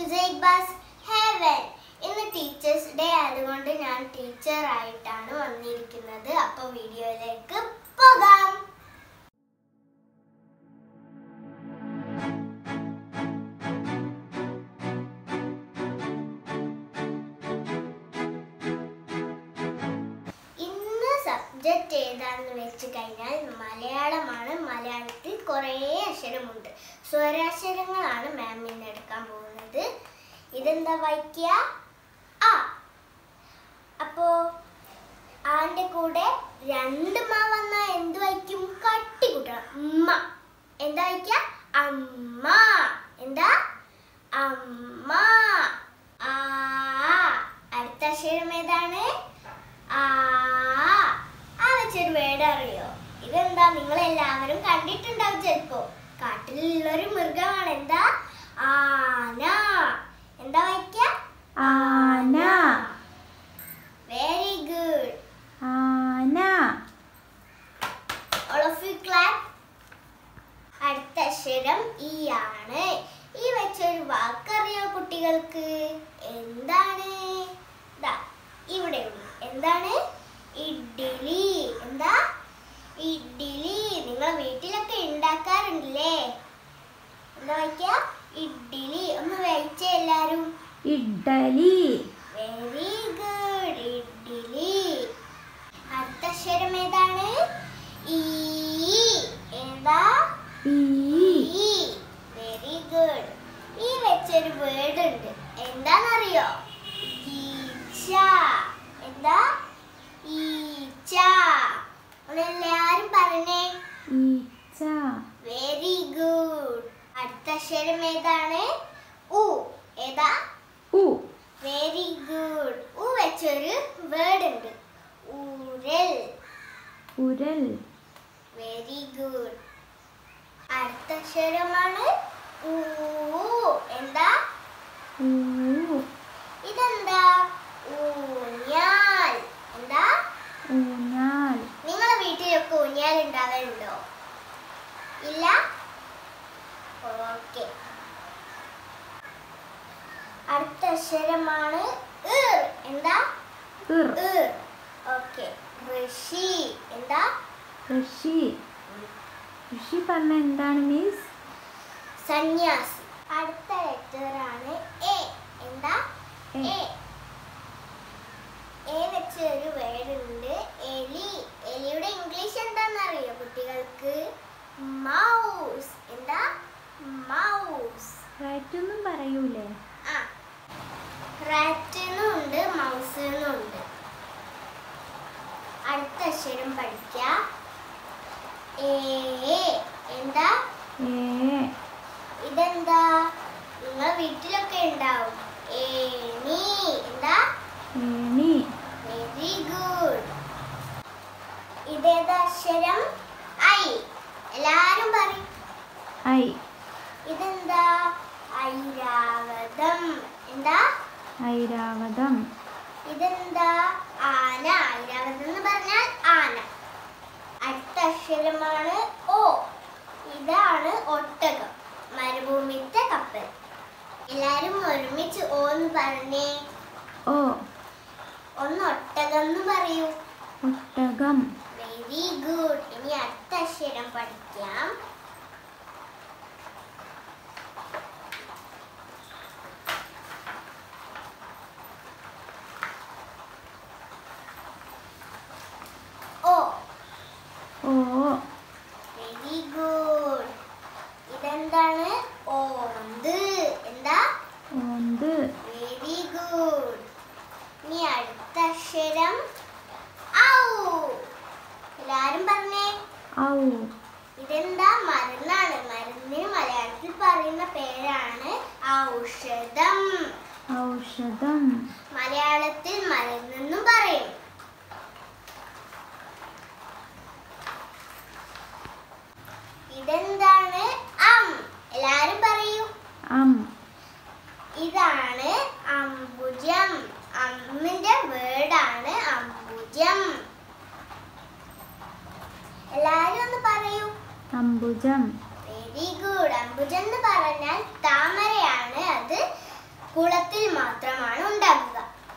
To bass heaven ഇന്ന് teachers day ആയതുകൊണ്ട് ഞാൻ ടീച്ചർ ആയിട്ടാണ് വന്നിരിക്കുന്നത് അപ്പോൾ വീഡിയോയിലേക്ക് പോകാം ഇന്ന് സബ്ജക്റ്റ് ഏതാണെന്ന് വെച്ച് കഴിഞ്ഞാൽ മലയാളമാണ് മലയാളത്തിൽ കുറേ അക്ഷരമുണ്ട് സ്വരാക്ഷരങ്ങളാണ് മാം ഇന്ന് എടുക്കാൻ പോകുന്നത് ഇതെന്താ വായിക്കുക ആ അപ്പോ ആന്റെ കൂടെ രണ്ട് മാ വന്നാൽ എന്ത് വായിക്കും കട്ടി കൂട്ടണം ഉമ്മ എന്താ വായിക്കുക അമ്മ എന്താ അമ്മ ആ അടുത്ത അക്ഷരം ഏതാണ് ആ ആ വെച്ചൊരു വേർഡ് അറിയോ ഇതെന്താ നിങ്ങൾ എല്ലാവരും കണ്ടിട്ടുണ്ടാവും ചിലപ്പോ കാട്ടിലുള്ളൊരു മൃഗമാണ് എന്താ ആന എന്താ വായിക്ക ആന വെരി ഗുഡ് ആന ഓൾ ഓഫ് യു ക്ലാപ്പ് അടുത്ത അക്ഷരം ഈ ആണ് ഈ വെച്ചൊരു വാക്കറിയോ കുട്ടികൾക്ക് എന്താണ് ദാ ഇവിടെ ഉണ്ട് എന്താണ് ഇഡ്ഡലി എന്താ ഇഡ്ഡലി നിങ്ങൾ വീട്ടിലൊക്കെ ഉണ്ടാക്കാറുണ്ടല്ലേ എന്താ വായിക്ക ഇഡ്ഡലി ഒന്ന് വായിച്ചേ എല്ലാരും ഇഡ്ഡലി വെരി ഗുഡ് ഇഡ്ഡലി അടുത്ത അക്ഷരം ഏതാണ് ഈ എന്താ ഈ ഈ വെരി ഗുഡ് ഈ വെച്ചൊരു വേർഡ് ഉണ്ട് എന്താണെന്നറിയോ ഈച്ച എന്താ ഈച്ച എല്ലാരും പറഞ്ഞേ ഈച്ച വെരി ഗുഡ് അടുത്ത അക്ഷരം ഏതാണ് ഉ ഏതാ ഉ വെരി ഗുഡ് ഉ വെച്ചൊരു വേർഡ് ഉണ്ട് ഊരൽ ഉരൽ വെരി ഗുഡ് അടുത്ത അക്ഷരമാണ് ഊ എന്താ ഊ ഇതെന്താ ഊഞ്ഞാൽ എന്താ ഊഞ്ഞാൽ നിങ്ങളെ വീട്ടിലൊക്കെ ഊഞ്ഞാൽ ഉണ്ടാവലുണ്ടോ ഇല്ല ഓക്കെ അടുത്ത അക്ഷരമാണ് ഇർ എന്താ ഇർ ഇർ ഓക്കെ ഋഷി എന്താ ഋഷി ഋഷി പറഞ്ഞ എന്താണ് മിസ് സന്യാസി അടുത്ത ലെറ്റർ ആണ് എ എന്താ എ. എ എ വെച്ച് ഒരു വേർഡ് ഉണ്ട് എലി എലിയുടെ ഇംഗ്ലീഷ് എന്താണെന്നറിയോ കുട്ടികൾക്ക് മൗസ് എന്താ മൗസ് റൈറ്റൊന്നും പറയൂലേ ആ റാറ്റ് ഉണ്ട് മൗസ് ഉണ്ട് അടുത്ത അക്ഷരം പഠിക്കാം എ എന്താ ഏ ഇതെന്താ നിങ്ങൾ വീട്ടിലൊക്കെ ഉണ്ടാവും ഏണി എന്താ ഏണി വെരി ഗുഡ് ഇതേതാ അക്ഷരം ഐ എല്ലാരും പറയും ഐ ഇതെന്താ ഐരാവതം എന്താ ഐരാവതം ഇതെന്താ ആന ഐരാവതം എന്ന് പറഞ്ഞാൽ ആന അടുത്ത അക്ഷരമാണ് ഓ ഇതാണ് ഒട്ടകം മരുഭൂമിത്തെ കപ്പൽ എല്ലാരും ഒരുമിച്ച് ഓ എന്ന് പറഞ്ഞേ ഓ ഒന്ന് ഒട്ടകം എന്ന് പറയൂ ഒട്ടകം വെരി ഗുഡ് ഇനി അടുത്ത അക്ഷരം പഠിക്കാം ഓ ഓ വെരി ഗുഡ് ഇതെന്താണ് ഓന്ത് എന്താ ഓന്ത് വെരി ഗുഡ് ഇനി അടുത്ത അക്ഷരം ഔ എല്ലാരും പറഞ്ഞേ ഔ ഇതെന്താ മരുന്നാണ് മരുന്നിന് മലയാളത്തിൽ പറയുന്ന പേരാണ് ഔഷധം ഔഷധം മലയാളത്തിൽ മരുന്നെന്നും പറയും ഇതെന്താണ് അം എല്ലാരും പറയൂ അം ഇതാണ് അംബുജം അമ്മിന്റെ വേർഡാണ് അംബുജം എല്ലാരും ഒന്ന് പറയൂ അംബുജം വെരി ഗുഡ് അംബുജം എന്ന് പറഞ്ഞാൽ താമരയാണ് അത് കുളത്തിൽ മാത്രമാണ് ഉണ്ടാകുക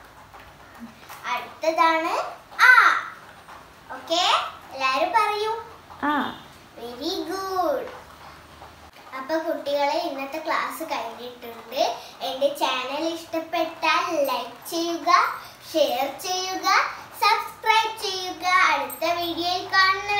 അടുത്തതാണ് ആ ഓക്കെ എല്ലാരും പറയൂ ആ വെരി ഗുഡ് അപ്പൊ കുട്ടികളെ ഇന്നത്തെ ക്ലാസ് കഴിഞ്ഞിട്ടുണ്ട് എന്റെ ചാനൽ ഇഷ്ടപ്പെട്ടാൽ ലൈക്ക് ചെയ്യുക ഷെയർ ചെയ്യുക സബ്സ്ക്രൈബ് ചെയ്യുക അടുത്ത വീഡിയോയിൽ കാണുന്ന